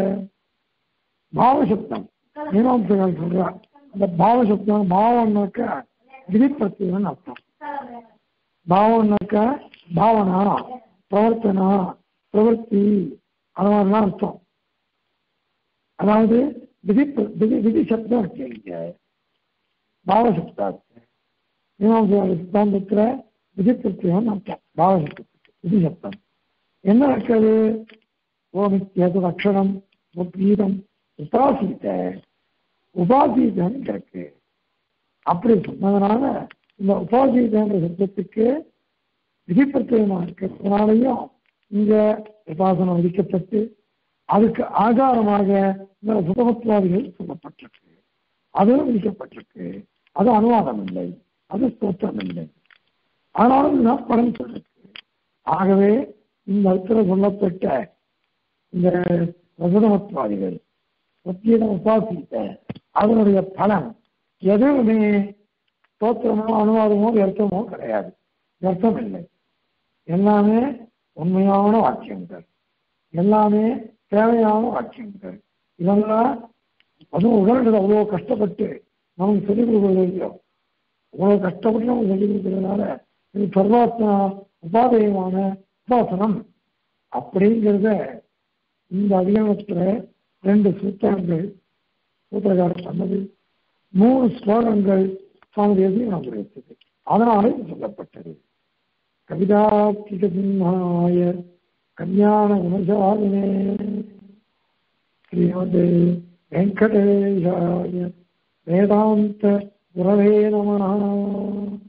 பாவசப்தம் மீமாம்சகர் சொல்றார் அந்த பாவசப்தம் பாவம்னாக்க விதிப்பிரத்தியம்னு அர்த்தம் பாவம்னாக்க பாவனா பிரவர்த்தனா பிரவர்த்தி அது மாதிரிலாம் அர்த்தம் அதாவது விதி விதி விதி சப்தம் இருக்கு இங்க பாவசப்தாச்சு மீமாம்சகர் சித்தாந்தத்தில் விதிப்பிரத்தியம் அர்த்தம் பாவசப்தத்துக்கு விதி சப்தம் என்ன இருக்கிறது ஓமித்யது அக்ஷரம் உத்கீதம் உபாசித்த உபாசீதம் இருக்கு அப்படி சொன்னதுனால இந்த உபாசீதன்ற சப்தத்துக்கு விதிப்பிரத்தியமா இருக்கிறதுனாலையும் இங்க உபாசனம் விதிக்கப்பட்டு அதுக்கு ஆதாரமாக இந்த சுதமத்துவாதிகள் சொல்லப்பட்டிருக்கு அதுவும் விதிக்கப்பட்டிருக்கு அது அனுவாதம் இல்லை அது ஸ்தோத்திரம் இல்லை ஆனாலும் நான் பலன் சொல்லிருக்கு ஆகவே இந்த இடத்துல சொல்லப்பட்ட இந்த ரசதமத்வாதிகள் சத்தியன உபாசித்த அதனுடைய பலன் எதுவுமே தோற்றமோ அனுவாதமோ வியர்த்தமோ கிடையாது வியர்த்தம் இல்லை எல்லாமே உண்மையான வாக்கியங்கள் எல்லாமே தேவையான வாக்கியங்கள் இதெல்லாம் அதுவும் உடல்கள் அவ்வளோ கஷ்டப்பட்டு நமக்கு சொல்லிக் கொடுக்குறது இல்லையோ அவ்வளோ கஷ்டப்பட்டு நமக்கு சொல்லிக் கொடுக்கறதுனால இது சர்வாத்மா உபாதயமான உபாசனம் அப்படிங்கிறத இந்த அதிகாரத்தில் ரெண்டு சூத்திரங்கள் சூத்திரகாரம் சொன்னது மூணு ஸ்லோகங்கள் சுவாமி தேசியம் நாம் உரைத்தது அதனால இது சொல்லப்பட்டது கவிதாக்கிக சிம்ஹாய கல்யாண குணசாலினே ஸ்ரீமதே வெங்கடேஷாய வேதாந்த குரவே நம